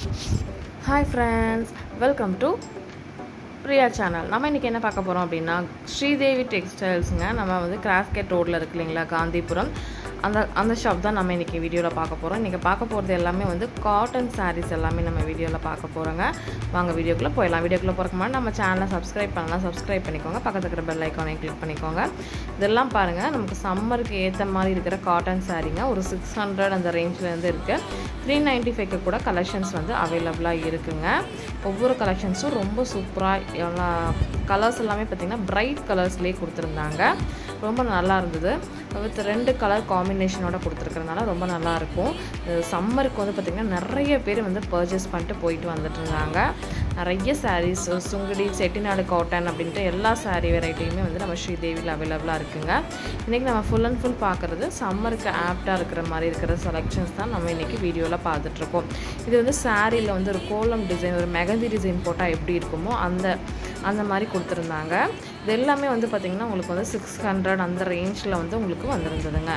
hi friends welcome to Priya channel நம்ம இன்றைக்கி என்ன பார்க்க போகிறோம் அப்படின்னா ஸ்ரீதேவி டெக்ஸ்டைல்ஸுங்க நம்ம வந்து கிராஸ்கெட் ரோட்டில் இருக்கு இல்லைங்களா காந்திபுரம் அந்த அந்த ஷாப் தான் நம்ம இன்றைக்கி வீடியோவில் பார்க்க போகிறோம் இன்றைக்கி பார்க்க போகிறது எல்லாமே வந்து காட்டன் சாரீஸ் எல்லாமே நம்ம வீடியோவில் பார்க்க போகிறோங்க வாங்க வீடியோக்குள்ளே போயிடலாம் வீடியோக்குள்ளே போகிறக்கு முன்னாடி நம்ம சேனலை சப்ஸ்கிரைப் பண்ணலாம் சப்ஸ்கிரைப் பண்ணிக்கோங்க பக்கத்துல இருக்கிற பெல் ஐக்கானை கிளிக் பண்ணிக்கோங்க இதெல்லாம் பாருங்கள் நமக்கு சம்மருக்கு ஏற்ற மாதிரி இருக்கிற காட்டன் சாரீங்க ஒரு சிக்ஸ் ஹண்ட்ரட் அந்த ரேஞ்சிலேருந்து இருக்குது த்ரீ நைன்ட்டி ஃபைவ்க்கு கூட கலெக்ஷன்ஸ் வந்து அவைலபிளாக இருக்குங்க ஒவ்வொரு கலெக்ஷன்ஸும் ரொம்ப சூப்பராக எவ்வளோ கலர்ஸ் எல்லாமே பார்த்திங்கன்னா பிரைட் கலர்ஸ்லேயே கொடுத்துருந்தாங்க ரொம்ப நல்லா இருந்தது வித் ரெண்டு கலர் காம்பினேஷனோட கொடுத்துருக்கறனால ரொம்ப நல்லாயிருக்கும் சம்மருக்கு வந்து பார்த்திங்கன்னா நிறைய பேர் வந்து பர்ச்சேஸ் பண்ணிட்டு போயிட்டு வந்துட்டு இருந்தாங்க நிறைய சாரீஸ் சுங்குடி செட்டிநாடு காட்டன் அப்படின்ட்டு எல்லா சாரீ வெரைட்டியுமே வந்து நம்ம ஸ்ரீதேவியில் அவைலபிளாக இருக்குங்க இன்றைக்கி நம்ம ஃபுல் அண்ட் ஃபுல் பார்க்குறது சம்மருக்கு ஆப்டாக இருக்கிற மாதிரி இருக்கிற செலெக்ஷன்ஸ் தான் நம்ம இன்றைக்கி வீடியோவில் பார்த்துட்ருக்கோம் இது வந்து சாரியில் வந்து ஒரு கோலம் டிசைன் ஒரு மெகந்தி டிசைன் போட்டால் எப்படி இருக்குமோ அந்த அந்த மாதிரி கொடுத்துருந்தாங்க இது எல்லாமே வந்து பார்த்திங்கன்னா உங்களுக்கு வந்து சிக்ஸ் ஹண்ட்ரட் அந்த ரேஞ்சில் வந்து உங்களுக்கு வந்திருந்ததுங்க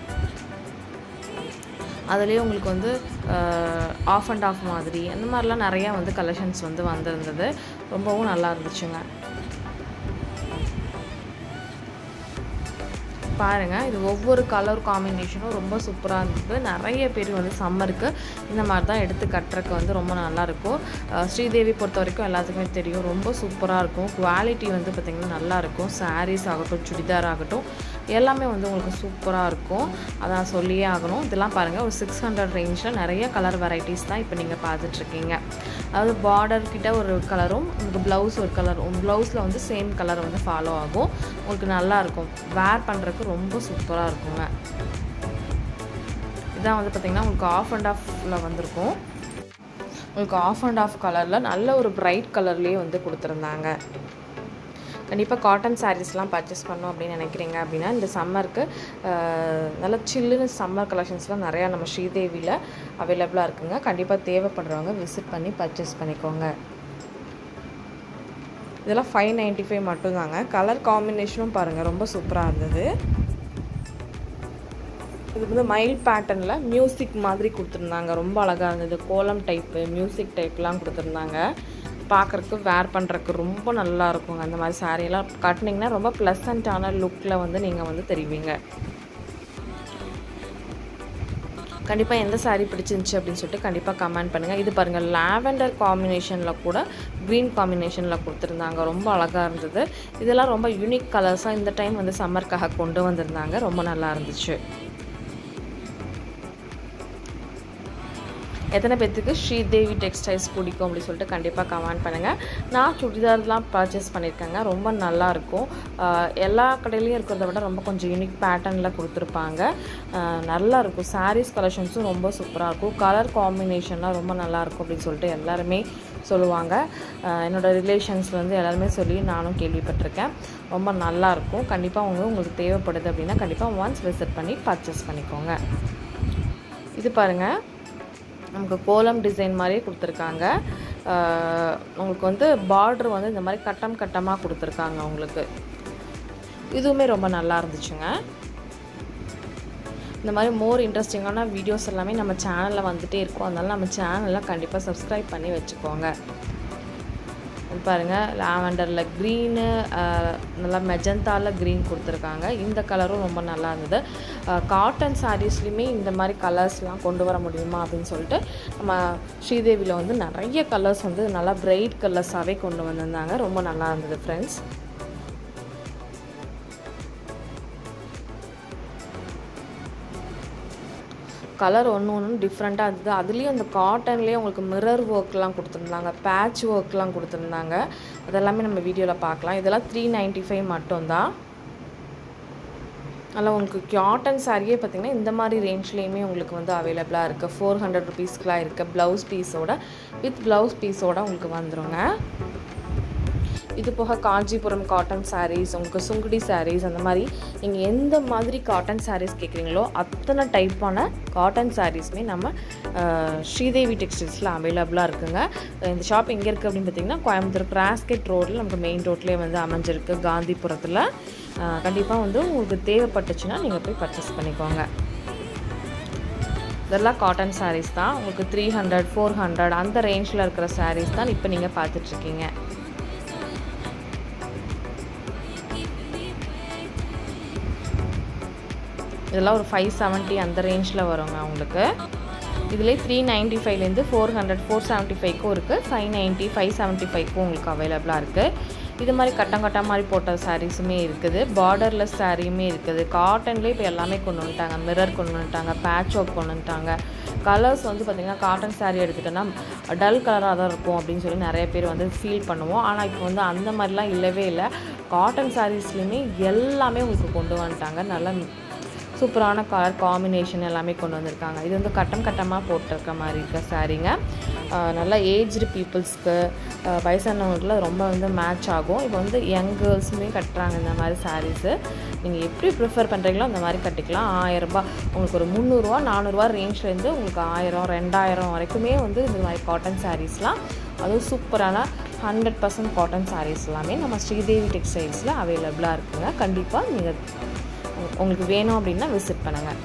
அதுலேயே உங்களுக்கு வந்து ஆஃப் அண்ட் ஆஃப் மாதிரி அந்த மாதிரிலாம் நிறையா வந்து கலெக்ஷன்ஸ் வந்து வந்திருந்தது ரொம்பவும் நல்லா இருந்துச்சுங்க பாருங்கள் இது ஒவ்வொரு கலர் காம்பினேஷனும் ரொம்ப சூப்பராக இருந்தது நிறைய பேர் வந்து சம்மருக்கு இந்த மாதிரி தான் எடுத்து கட்டுறக்கு வந்து ரொம்ப நல்லாயிருக்கும் ஸ்ரீதேவி பொறுத்த வரைக்கும் எல்லாத்துக்குமே தெரியும் ரொம்ப சூப்பராக இருக்கும் குவாலிட்டி வந்து பார்த்திங்கன்னா நல்லாயிருக்கும் சாரீஸ் ஆகட்டும் சுடிதார் ஆகட்டும் எல்லாமே வந்து உங்களுக்கு சூப்பராக இருக்கும் அதான் சொல்லியே ஆகணும் இதெல்லாம் பாருங்கள் ஒரு சிக்ஸ் ஹண்ட்ரட் ரேஞ்சில் நிறைய கலர் வெரைட்டிஸ் தான் இப்போ நீங்கள் பார்த்துட்ருக்கீங்க அதாவது பார்டர் கிட்ட ஒரு கலரும் உங்களுக்கு ப்ளவுஸ் ஒரு கலரும் ப்ளவுஸில் வந்து சேம் கலர் வந்து ஃபாலோ ஆகும் உங்களுக்கு நல்லாயிருக்கும் வேர் பண்ணுறதுக்கு ரொம்ப சூப்பராக இருக்குங்க இதான் வந்து பார்த்திங்கன்னா உங்களுக்கு ஆஃப் அண்ட் ஆஃபில் வந்திருக்கும் உங்களுக்கு ஆஃப் அண்ட் ஆஃப் கலரில் நல்ல ஒரு பிரைட் கலர்லேயே வந்து கொடுத்துருந்தாங்க கண்டிப்பாக காட்டன் சாரீஸ்லாம் பர்ச்சேஸ் பண்ணோம் அப்படின்னு நினைக்கிறீங்க அப்படின்னா இந்த சம்மருக்கு நல்ல சில்லுன்னு சம்மர் கலெக்ஷன்ஸ்லாம் நிறையா நம்ம ஸ்ரீதேவியில் அவைலபிளாக இருக்குங்க கண்டிப்பாக தேவைப்படுறவங்க விசிட் பண்ணி பர்ச்சேஸ் பண்ணிக்கோங்க இதெல்லாம் ஃபைவ் நைன்ட்டி ஃபைவ் மட்டும்தாங்க கலர் காம்பினேஷனும் பாருங்கள் ரொம்ப சூப்பராக இருந்தது இது வந்து மயில் பேட்டர்னில் மியூசிக் மாதிரி கொடுத்துருந்தாங்க ரொம்ப அழகாக இருந்தது கோலம் டைப்பு மியூசிக் டைப்லாம் கொடுத்துருந்தாங்க பார்க்குறக்கு வேர் பண்ணுறக்கு ரொம்ப நல்லா இருக்குங்க அந்த மாதிரி சாரீலாம் கட்டினீங்கன்னா ரொம்ப ப்ளசண்ட்டான லுக்கில் வந்து நீங்கள் வந்து தெரிவிங்க கண்டிப்பாக எந்த சாரீ பிடிச்சிருந்துச்சு அப்படின்னு சொல்லிட்டு கண்டிப்பாக கமெண்ட் பண்ணுங்கள் இது பாருங்கள் லாவெண்டர் காம்பினேஷனில் கூட க்ரீன் காம்பினேஷனில் கொடுத்துருந்தாங்க ரொம்ப அழகாக இருந்தது இதெல்லாம் ரொம்ப யூனிக் கலர்ஸாக இந்த டைம் வந்து சம்மருக்காக கொண்டு வந்திருந்தாங்க ரொம்ப நல்லா இருந்துச்சு எத்தனை பேர்த்துக்கு ஸ்ரீதேவி டெக்ஸ்டைல்ஸ் பிடிக்கும் அப்படின்னு சொல்லிட்டு கண்டிப்பாக கமெண்ட் பண்ணுங்கள் நான் சுடிதார்லாம் பர்ச்சேஸ் பண்ணியிருக்கேங்க ரொம்ப நல்லாயிருக்கும் எல்லா கடையிலையும் இருக்கிறத விட ரொம்ப கொஞ்சம் யூனிக் பேட்டர்னில் கொடுத்துருப்பாங்க நல்லா இருக்கும் சாரீஸ் கலெக்ஷன்ஸும் ரொம்ப சூப்பராக இருக்கும் கலர் காம்பினேஷன்லாம் ரொம்ப நல்லாயிருக்கும் அப்படின்னு சொல்லிட்டு எல்லாருமே சொல்லுவாங்க என்னோடய ரிலேஷன்ஸ் வந்து எல்லாருமே சொல்லி நானும் கேள்விப்பட்டிருக்கேன் ரொம்ப நல்லாயிருக்கும் கண்டிப்பாக உங்க உங்களுக்கு தேவைப்படுது அப்படின்னா கண்டிப்பாக ஒன்ஸ் விசிட் பண்ணி பர்ச்சேஸ் பண்ணிக்கோங்க இது பாருங்கள் நமக்கு கோலம் டிசைன் மாதிரியே கொடுத்துருக்காங்க உங்களுக்கு வந்து பார்ட்ரு வந்து இந்த மாதிரி கட்டம் கட்டமாக கொடுத்துருக்காங்க உங்களுக்கு இதுவுமே ரொம்ப நல்லா இருந்துச்சுங்க இந்த மாதிரி மோர் இன்ட்ரெஸ்டிங்கான வீடியோஸ் எல்லாமே நம்ம சேனலில் வந்துகிட்டே இருக்கும் அதனால நம்ம சேனலில் கண்டிப்பாக சப்ஸ்கிரைப் பண்ணி வச்சுக்கோங்க பாருங்கள் லாவெண்டரில் க்ரீனு நல்லா மெஜந்தாவில் க்ரீன் கொடுத்துருக்காங்க இந்த கலரும் ரொம்ப நல்லா இருந்தது காட்டன் சாரீஸ்லேயுமே இந்த மாதிரி கலர்ஸ்லாம் கொண்டு வர முடியுமா அப்படின்னு சொல்லிட்டு நம்ம ஸ்ரீதேவியில் வந்து நிறைய கலர்ஸ் வந்து நல்லா பிரைட் கலர்ஸாகவே கொண்டு வந்திருந்தாங்க ரொம்ப நல்லா இருந்தது ஃப்ரெண்ட்ஸ் கலர் ஒன்று ஒன்று டிஃப்ரெண்ட்டாக இருந்தது அதுலேயும் அந்த காட்டன்லேயே உங்களுக்கு மிரர் ஒர்க்லாம் கொடுத்துருந்தாங்க பேட்ச் ஒர்க்லாம் கொடுத்துருந்தாங்க அதெல்லாமே நம்ம வீடியோவில் பார்க்கலாம் இதெல்லாம் த்ரீ நைன்ட்டி ஃபைவ் மட்டும்தான் அதில் உங்களுக்கு காட்டன் சாரியே பார்த்திங்கன்னா இந்த மாதிரி ரேஞ்ச்லேயுமே உங்களுக்கு வந்து அவைலபிளாக இருக்குது ஃபோர் ஹண்ட்ரட் ருபீஸ்க்குலாம் இருக்குது ப்ளவுஸ் பீஸோட வித் ப்ளவுஸ் பீஸோட உங்களுக்கு வந்துடுங்க இது போக காஞ்சிபுரம் காட்டன் சாரீஸ் உங்களுக்கு சுங்குடி சாரீஸ் அந்த மாதிரி நீங்கள் எந்த மாதிரி காட்டன் சாரீஸ் கேட்குறீங்களோ அத்தனை டைப்பான காட்டன் சாரீஸுமே நம்ம ஸ்ரீதேவி டெக்ஸ்டைல்ஸில் அவைலபிளாக இருக்குங்க இந்த ஷாப் எங்கே இருக்குது அப்படின்னு பார்த்தீங்கன்னா கோயம்புத்தூர் கிராஸ்கெட் ரோடில் நமக்கு மெயின் ரோட்லேயே வந்து அமைஞ்சிருக்கு காந்திபுரத்தில் கண்டிப்பாக வந்து உங்களுக்கு தேவைப்பட்டுச்சுன்னா நீங்கள் போய் பர்ச்சேஸ் பண்ணிக்கோங்க இதெல்லாம் காட்டன் sarees தான் உங்களுக்கு த்ரீ ஹண்ட்ரட் ஃபோர் ஹண்ட்ரட் அந்த ரேஞ்சில் இருக்கிற sarees தான் இப்போ நீங்கள் பார்த்துட்ருக்கீங்க இதெல்லாம் ஒரு ஃபைவ் செவன்ட்டி அந்த ரேஞ்சில் வருங்க உங்களுக்கு இதுலேயே த்ரீ நைன்ட்டி ஃபைவ்லேருந்து ஃபோர் ஹண்ட்ரட் ஃபோர் செவன்ட்டி ஃபைவ்க்கும் இருக்குது ஃபைவ் நைன்ட்டி ஃபைவ் செவன்ட்டி ஃபைவ்க்கும் உங்களுக்கு அவைலபிளாக இருக்குது இது மாதிரி கட்டம் கட்டம் மாதிரி போட்ட சாரீஸுமே இருக்குது பார்டர்லெஸ் சாரியுமே இருக்குது காட்டன்லேயே இப்போ எல்லாமே கொண்டு வந்துட்டாங்க மிரர் கொண்டு வந்துட்டாங்க பேட்ச் ஒர்க் கொண்டு வந்துட்டாங்க கலர்ஸ் வந்து பார்த்திங்கன்னா காட்டன் சாரீ எடுத்துட்டோன்னா டல் கலராக தான் இருக்கும் அப்படின்னு சொல்லி நிறைய பேர் வந்து ஃபீல் பண்ணுவோம் ஆனால் இப்போ வந்து அந்த மாதிரிலாம் இல்லவே இல்லை காட்டன் சாரீஸ்லேயுமே எல்லாமே உங்களுக்கு கொண்டு வந்துட்டாங்க நல்லா சூப்பரான கலர் காம்பினேஷன் எல்லாமே கொண்டு வந்திருக்காங்க இது வந்து கட்டம் கட்டமாக போட்டிருக்க மாதிரி இருக்க சாரீங்க நல்லா ஏஜ்டு பீப்புள்ஸ்க்கு வயசானவங்களுக்குலாம் ரொம்ப வந்து மேட்ச் ஆகும் இப்போ வந்து யங் கேர்ள்ஸுமே கட்டுறாங்க இந்த மாதிரி சாரீஸு நீங்கள் எப்படி ப்ரிஃபர் பண்ணுறீங்களோ அந்த மாதிரி கட்டிக்கலாம் ஆயிரரூபா உங்களுக்கு ஒரு முந்நூறுரூவா நானூறுரூவா ரேஞ்ச்லேருந்து உங்களுக்கு ஆயிரம் ரெண்டாயிரம் வரைக்குமே வந்து இந்த மாதிரி காட்டன் சாரீஸ்லாம் அதுவும் சூப்பரான ஹண்ட்ரட் பர்சன்ட் காட்டன் சாரீஸ் எல்லாமே நம்ம ஸ்ரீதேவி டெக்ஸ்டைல்ஸில் அவைலபிளாக இருக்குங்க கண்டிப்பாக நீங்கள் உங்களுக்கு வேணும் அப்படின்னா விசிட் பண்ணுங்கள்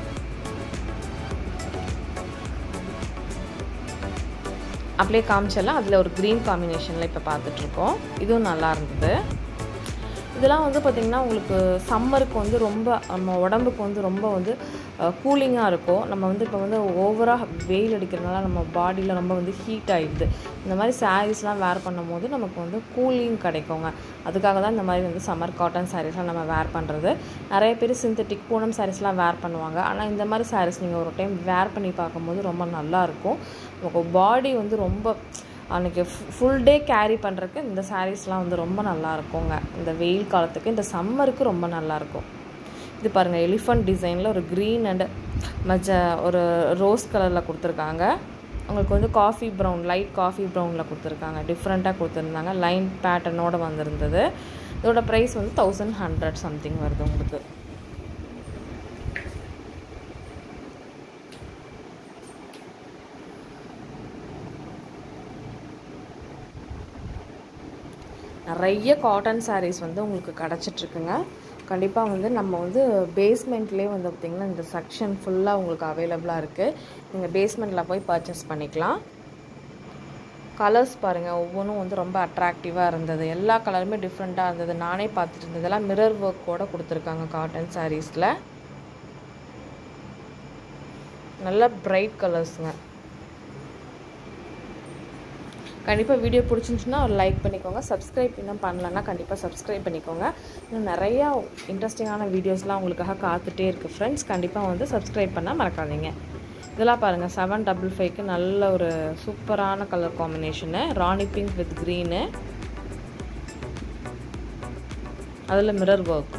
அப்படியே காமிச்செல்லாம் அதில் ஒரு க்ரீன் காம்பினேஷனில் இப்போ பார்த்துட்ருக்கோம் இதுவும் நல்லா இருந்தது இதெல்லாம் வந்து பார்த்திங்கன்னா உங்களுக்கு சம்மருக்கு வந்து ரொம்ப நம்ம உடம்புக்கு வந்து ரொம்ப வந்து கூலிங்காக இருக்கும் நம்ம வந்து இப்போ வந்து ஓவராக வெயில் அடிக்கிறதுனால நம்ம பாடியில் ரொம்ப வந்து ஹீட் ஆகிடுது இந்த மாதிரி சாரீஸ்லாம் வேர் பண்ணும்போது நமக்கு வந்து கூலிங் கிடைக்குங்க அதுக்காக தான் இந்த மாதிரி வந்து சம்மர் காட்டன் சாரீஸ்லாம் நம்ம வேர் பண்ணுறது நிறைய பேர் சிந்தட்டிக் பூனம் சாரீஸ்லாம் வேர் பண்ணுவாங்க ஆனால் இந்த மாதிரி சாரீஸ் நீங்கள் ஒரு டைம் வேர் பண்ணி பார்க்கும்போது ரொம்ப நல்லாயிருக்கும் நமக்கு பாடி வந்து ரொம்ப அன்றைக்கி ஃபுல் டே கேரி பண்ணுறதுக்கு இந்த சாரீஸ்லாம் வந்து ரொம்ப நல்லா இருக்குங்க இந்த வெயில் காலத்துக்கு இந்த சம்மருக்கு ரொம்ப நல்லாயிருக்கும் இது பாருங்கள் எலிஃபண்ட் டிசைனில் ஒரு க்ரீன் அண்டு மஜ ஒரு ரோஸ் கலரில் கொடுத்துருக்காங்க உங்களுக்கு வந்து காஃபி ப்ரௌன் லைட் காஃபி ப்ரௌனில் கொடுத்துருக்காங்க டிஃப்ரெண்ட்டாக கொடுத்துருந்தாங்க லைன் பேட்டர்னோடு வந்திருந்தது இதோட ப்ரைஸ் வந்து தௌசண்ட் ஹண்ட்ரட் சம்திங் வருது உங்களுக்கு நிறைய காட்டன் சாரீஸ் வந்து உங்களுக்கு கிடச்சிட்ருக்குங்க கண்டிப்பாக வந்து நம்ம வந்து பேஸ்மெண்ட்லேயே வந்து பார்த்திங்கன்னா இந்த செக்ஷன் ஃபுல்லாக உங்களுக்கு அவைலபிளாக இருக்குது நீங்கள் பேஸ்மெண்ட்டில் போய் பர்ச்சேஸ் பண்ணிக்கலாம் கலர்ஸ் பாருங்கள் ஒவ்வொன்றும் வந்து ரொம்ப அட்ராக்டிவாக இருந்தது எல்லா கலருமே டிஃப்ரெண்ட்டாக இருந்தது நானே பார்த்துட்டு இருந்தது இதெல்லாம் மிரர் ஒர்க்கோடு கொடுத்துருக்காங்க காட்டன் சாரீஸில் நல்ல பிரைட் கலர்ஸுங்க கண்டிப்பாக வீடியோ பிடிச்சிருந்துச்சுன்னா ஒரு லைக் பண்ணிக்கோங்க சப்ஸ்கிரைப் இன்னும் பண்ணலன்னா கண்டிப்பாக சப்ஸ்கிரைப் பண்ணிக்கோங்க இன்னும் நிறையா இன்ட்ரெஸ்டிங்கான வீடியோஸ்லாம் உங்களுக்காக காத்துட்டே இருக்குது ஃப்ரெண்ட்ஸ் கண்டிப்பாக வந்து சப்ஸ்கிரைப் பண்ண மறக்காதீங்க இதெல்லாம் பாருங்கள் செவன் டபுள் ஃபைவ்க்கு நல்ல ஒரு சூப்பரான colour combination rani pink with green அதில் மிரர் ஒர்க்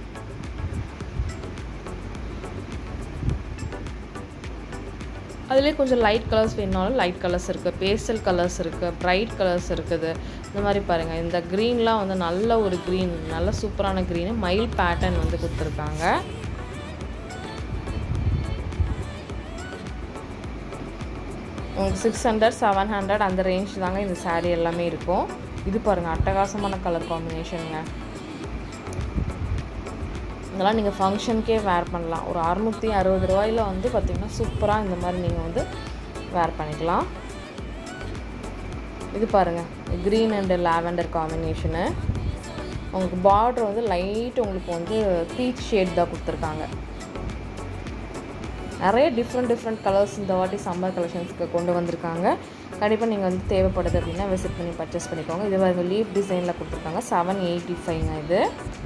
அதுலேயே கொஞ்சம் லைட் கலர்ஸ் வேணுனாலும் லைட் கலர்ஸ் இருக்குது பேஸ்டல் கலர்ஸ் இருக்குது ப்ரைட் கலர்ஸ் இருக்குது இந்த மாதிரி பாருங்கள் இந்த க்ரீன்லாம் வந்து நல்ல ஒரு க்ரீன் நல்ல சூப்பரான க்ரீனு மயில் பேட்டர்ன் வந்து கொடுத்துருக்காங்க உங்களுக்கு சிக்ஸ் ஹண்ட்ரட் செவன் ஹண்ட்ரட் அந்த ரேஞ்ச் தாங்க இந்த சாரீ எல்லாமே இருக்கும் இது பாருங்கள் அட்டகாசமான கலர் காம்பினேஷனுங்க இதெல்லாம் நீங்கள் ஃபங்க்ஷனுக்கே வேர் பண்ணலாம் ஒரு அறுநூற்றி அறுபது ரூபாயில் வந்து பார்த்திங்கன்னா சூப்பராக இந்த மாதிரி நீங்கள் வந்து வேர் பண்ணிக்கலாம் இது பாருங்கள் க்ரீன் அண்டு லாவெண்டர் காம்பினேஷனு உங்களுக்கு பார்டர் வந்து லைட் உங்களுக்கு வந்து பீச் ஷேட் தான் கொடுத்துருக்காங்க நிறைய டிஃப்ரெண்ட் டிஃப்ரெண்ட் கலர்ஸ் இந்த வாட்டி சம்மர் கலெக்ஷன்ஸ்க்கு கொண்டு வந்திருக்காங்க கண்டிப்பாக நீங்கள் வந்து தேவைப்படுது அப்படின்னா விசிட் பண்ணி பர்ச்சேஸ் பண்ணிக்கோங்க இது வந்து லீஃப் டிசைனில் கொடுத்துருக்காங்க செவன் எயிட்டி ஃபைவ்ங்க இது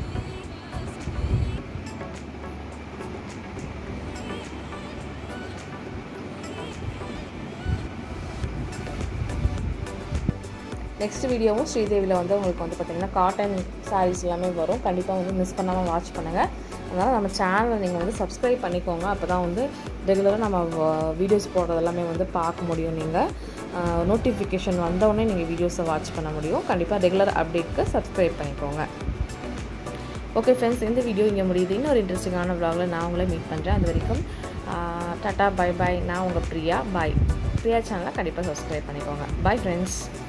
நெக்ஸ்ட் வீடியோவும் ஸ்ரீதேவியில் வந்து உங்களுக்கு வந்து பார்த்திங்கன்னா காட்டன் சாரீஸ் எல்லாமே வரும் கண்டிப்பாக வந்து மிஸ் பண்ணாமல் வாட்ச் பண்ணுங்கள் அதனால் நம்ம சேனலை நீங்கள் வந்து சப்ஸ்கிரைப் பண்ணிக்கோங்க அப்போ தான் வந்து ரெகுலராக நம்ம வீடியோஸ் போடுறது எல்லாமே வந்து பார்க்க முடியும் நீங்கள் நோட்டிஃபிகேஷன் வந்தோடனே நீங்கள் வீடியோஸை வாட்ச் பண்ண முடியும் கண்டிப்பாக ரெகுலர் அப்டேட்க்கு சப்ஸ்கிரைப் பண்ணிக்கோங்க ஓகே ஃப்ரெண்ட்ஸ் இந்த வீடியோ இங்கே முடியுது இன்னொரு இன்ட்ரெஸ்டிங்கான வ்ளாகில் நான் உங்களை மீட் பண்ணுறேன் அது வரைக்கும் டாட்டா பை பாய் நான் உங்கள் பிரியா பாய் பிரியா சேனலை கண்டிப்பாக சப்ஸ்கிரைப் பண்ணிக்கோங்க பாய் ஃப்ரெண்ட்ஸ்